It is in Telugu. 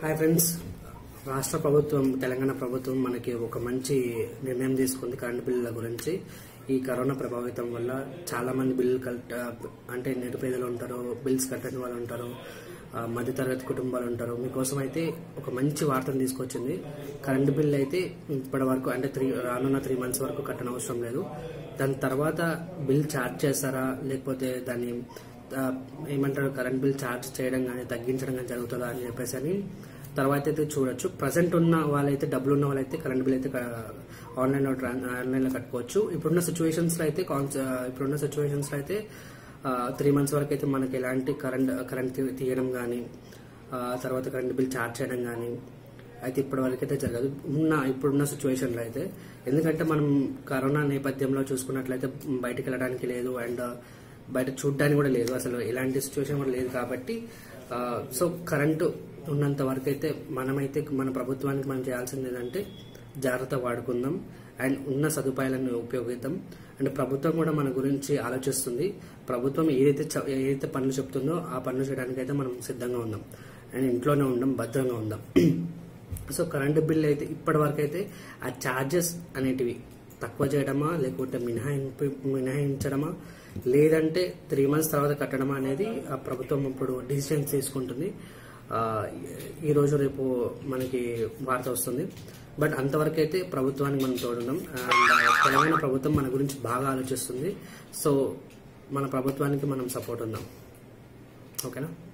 హాయ్ ఫ్రెండ్స్ రాష్ట్ర ప్రభుత్వం తెలంగాణ ప్రభుత్వం మనకి ఒక మంచి నిర్ణయం తీసుకుంది కరెంటు బిల్లుల గురించి ఈ కరోనా ప్రభావితం వల్ల చాలా మంది బిల్లు కట్ అంటే నిరుపేదలు ఉంటారు బిల్స్ కట్టని వాళ్ళు ఉంటారు ఆ, మధ్యతరగతి కుటుంబాలు ఉంటారు మీకోసం అయితే ఒక మంచి వార్తను తీసుకొచ్చింది కరెంటు బిల్ అయితే ఇప్పటి వరకు అంటే త్రీ రానున్న త్రీ మంత్స్ వరకు కట్టనవసరం లేదు దాని తర్వాత బిల్ ఛార్జ్ చేస్తారా లేకపోతే దాన్ని ఆ, ఏమంటారు కరెంట్ బిల్ ఛార్జ్ చేయడం కానీ తగ్గించడం కానీ జరుగుతుందా అని చెప్పేసి అని తర్వాత అయితే చూడొచ్చు ప్రజెంట్ ఉన్న వాళ్ళైతే డబ్బులు ఉన్న వాళ్ళైతే కరెంట్ బిల్ అయితే ఆన్లైన్ ఆన్లైన్ లో కట్టుకోవచ్చు ఇప్పుడున్న సిచ్యువేషన్స్ లో అయితే కాన్స్- ఆ, ఇప్పుడున్న సిచ్యువేషన్స్ లో అయితే త్రీ మంత్స్ వరకు అయితే మనకి ఎలాంటి కరెంట్ కరెంట్ తీ- తీయడం కానీ తర్వాత కరెంట్ బిల్ ఛార్జ్ చేయడం కానీ అయితే ఇప్పటి వరకు అయితే జరగదు ఉన్న ఇప్పుడున్న సిచ్యువేషన్ లో అయితే ఎందుకంటే మనం కరోనా నేపథ్యంలో చూసుకున్నట్లయితే బయటికి వెళ్ళడానికి లేదు అండ్ బయట చూడడానికి కూడా లేదు అసలు ఎలాంటి సిచ్యువేషన్ కూడా లేదు కాబట్టి ఆ, సో కరెంటు ఉన్నంత వరకు అయితే మనమైతే మన ప్రభుత్వానికి మనం చేయాల్సింది ఏంటంటే జాగ్రత్త వాడుకుందాం అండ్ ఉన్న సదుపాయాలను ఉపయోగిద్దాం అండ్ ప్రభుత్వం కూడా మన గురించి ఆలోచిస్తుంది ప్రభుత్వం ఏదైతే చ- ఏదైతే పనులు చెప్తుందో ఆ పనులు చేయడానికి అయితే మనం సిద్ధంగా ఉందాం అండ్ ఇంట్లోనే ఉందాం భద్రంగా ఉందాం సో కరెంటు బిల్ అయితే ఇప్పటి వరకు అయితే ఆ ఛార్జెస్ అనేటివి తక్కువ చేయడమా లేకుంటే మినహాయింపు మినహాయించడమా లేదంటే త్రీ మంత్స్ తర్వాత కట్టడమా అనేది ఆ ప్రభుత్వం ఇప్పుడు డిసిషన్స్ తీసుకుంటుంది ఆ, ఈ రోజు రేపు మనకి వార్త వస్తుంది బట్ అంతవరకు అయితే ప్రభుత్వానికి మనం తోడున్నాం అండ్ తెలంగాణ ప్రభుత్వం మన గురించి బాగా ఆలోచిస్తుంది సో మన ప్రభుత్వానికి మనం సపోర్ట్ ఉందాం ఓకేనా